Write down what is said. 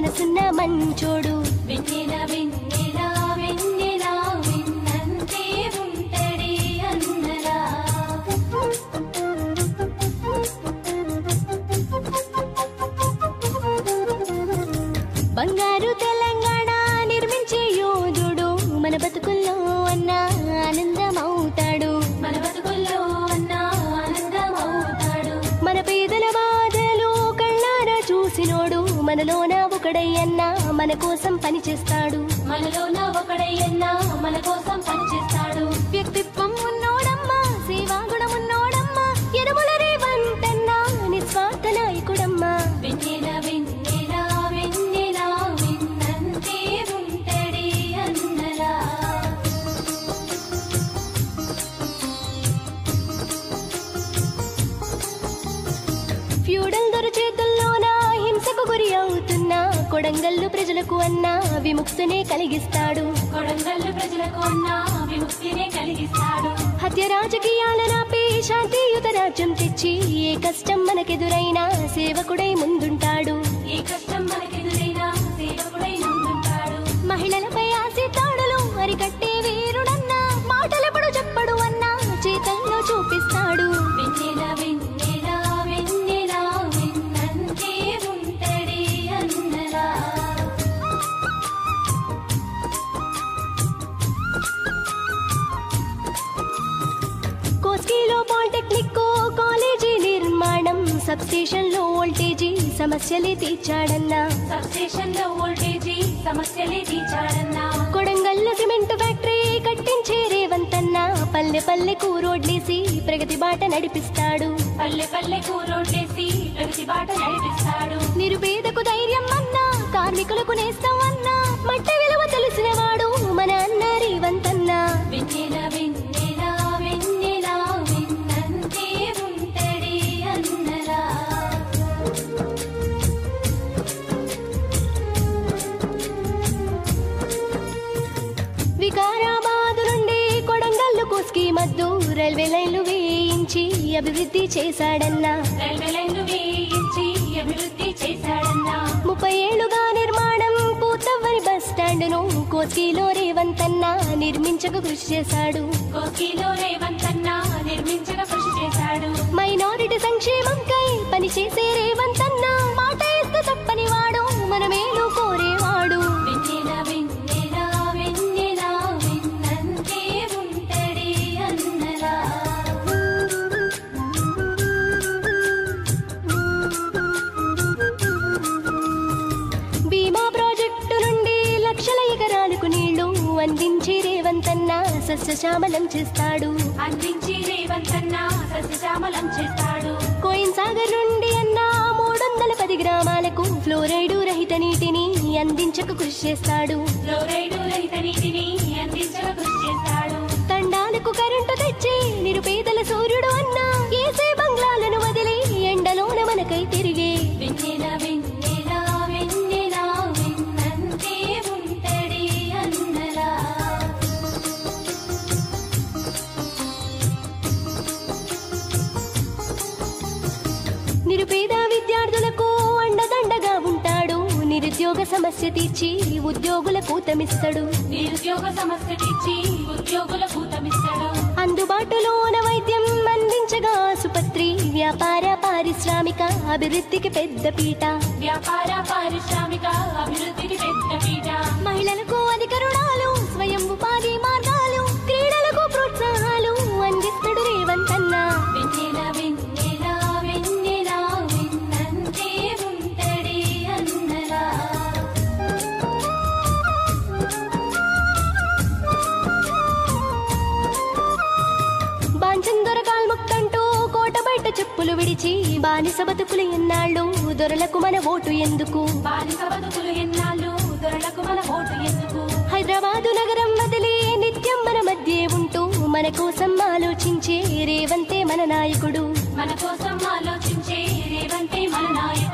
మనసున్న మంచోడు వెన్నెల వెన్నెల వెన్నెల వెన్నంతే ఉంటడే అన్నలా బంగారు తెలంగాణ నిర్మించే యోధుడు మన బతుకుల్లో అన్న ఆనందమవుతాడు మన బతుకుల్లో అన్న ఆనందమవుతాడు మన పేదల బాధలు కళ్ళారా చూసినోడు మనలోన ఒకడై అన్న మన కోసం పనిచేస్తాడు మనలోన ఒకడయ్యన్నా మన కోసం పనిచేస్తాడు వ్యక్తిత్వం ఉన్నోడమ్మా సేవా గుణం ఉన్నోడమ్మా ఎడముల రేవంతన్నా నిస్వార్థ నాయకుడమ్మా వెన్నెల వెన్నెల వెన్నెల వెన్నంతే ఉంటడే అన్నలా ఫ్యూడల్ దొర చేతుల్లోన హింసకు గురి అవుతున్నా కొడంగల్లు ప్రజలకు అన్న విముక్తినే కలిగిస్తాడు కొడంగల్లు ప్రజలకు అన్న విముక్తినే కలిగిస్తాడు హత్య రాజకీయాలనాపి శాంతియుత రాజ్యం తెచ్చి ఏ కష్టం మనకెదురైనా సేవకుడై ముందుంటాడు ఏ కష్టం మనకెదురైనా సేవకుడై ముందుంటాడు మహిళలపై ఆశితాడులు అరికట్టే వీరుడన్నా మాటలెప్పుడు చెప్పడు అన్నా చేతల్లో చూపిస్తాడు వెన్నెల వెన్నెల వెన్నెల వెన్నంతే ఉంటడే అన్నలా కోస్కీలో పాలిటెక్నిక్ కాలేజీ నిర్మాణం సబ్ స్టేషన్ లో వోల్టేజీ సమస్యలే తీర్చాడన్నా సబ్స్టేషన్ లో వోల్టేజీ సమస్యలే తీర్చాడన్నా కొడంగల్లు సిమెంట్ ఫ్యాక్టరీ కట్టించే రేవంతన్న పల్లె పల్లెకు రోడ్లేసి ప్రగతి బాట నడిపిస్తాడు పల్లె పల్లెకు రోడ్లేసి ప్రగతి బాట నడిపిస్తాడు నిరుపేదకు ధైర్యం అన్నా కార్మికులకు నేస్తం అన్నా మట్ట విలువ తెలిసినవాడు మన అన్న రేవంతన్న వెన్నెల వెన్నెల వెన్నెల వెన్నంతే ఉంటడే అన్నలా వికారాబాద్ నుండి కొడంగల్లు కోస్కి మద్దు రైల్వే లైన్లు వేయించి అభివృద్ధి చేశాడన్నా రైల్వే లైన్లు వేయించి అభివృద్ధి చేశాడన్నా ముప్పై ఏళ్లుగా నిర్మాణం పూతవ్వని బస్ స్టాండును కోస్కిలో రేవంతన్న నిర్మించక కృషి చేశాడు కోకిలో రేవంతన్న నిర్మించక కృషి చేశాడు మైనారిటీ సంక్షేమంకై పనిచేసే రేవంతన్న మాట ఇస్తే తప్పని వాడు మన మేలు కోరేవాడు వెన్నెల వెన్నెల వెన్నెల వెన్నంతే ఉంటడే అన్నలా భీమా ప్రాజెక్టు నుండి లక్షల ఎకరాలకు నీళ్లు అందించి రేవంతన్న సస్యశ్యామలం చేస్తాడు అందించి రేవంతన్న సస్యశ్యామలం చేస్తాడు కోయిన్ సాగర్ నుండి అన్న మూడొందల పది గ్రామాలకు ఫ్లోరైడు రహిత నీటిని అందించక కృషి చేస్తాడు ఫ్లోరైడు రహిత నీటిని అందించక కృషి చేస్తాడు తండాలకు కరెంటు తెచ్చి నిరుపేదల సూర్యుడు అన్న ఏసే బంగ్లాలను వదిలి ఎండలోన మనకై తిరిగే వెన్నెల వెన్నెల వెన్నెల వెన్నంతే ఉంటడే అన్నలా నిరుపేద విద్యార్థులకు అండదండగా ఉంటాడు నిరుద్యోగ సమస్య తీర్చి ఉద్యోగులకు తమిస్తాడు నిరుద్యోగ సమస్య తీర్చి ఉద్యోగుల భూతమిస్తాడు అందుబాటులోన వైద్యం అందించగా ఆసుపత్రి వ్యాపార పారిశ్రామిక అభివృద్ధికి పెద్ద పీట వ్యాపార పారిశ్రామిక అభివృద్ధికి పెద్ద పీట మహిళలకు అధిక రుణాలు స్వయం ఉపాధి మార్గాలు క్రీడలకు ప్రోత్సాహాలు అందిస్తాడు రేవంతన్న వెన్నెల వెన్నెల వెన్నెల వెన్నంతే ఉంటడే అన్నలా బాంచం దొరకాల్ ముక్కంటూ కోట బయట చెప్పులు విడిచి బానిస బతుకులు ఎన్నాళ్ళు దొరలకు మన ఓటు ఎందుకు బానిస బతుకులు ఎన్నాళ్ళు దొరలకు మన ఓటు ఎందుకు హైదరాబాదు నగరం వదిలి నిత్యం మన మధ్య ఉంటూ మన కోసం ఆలోచించే రేవంతే మన నాయకుడు మన కోసం ఆలోచించే రేవంతే మన నాయకుడు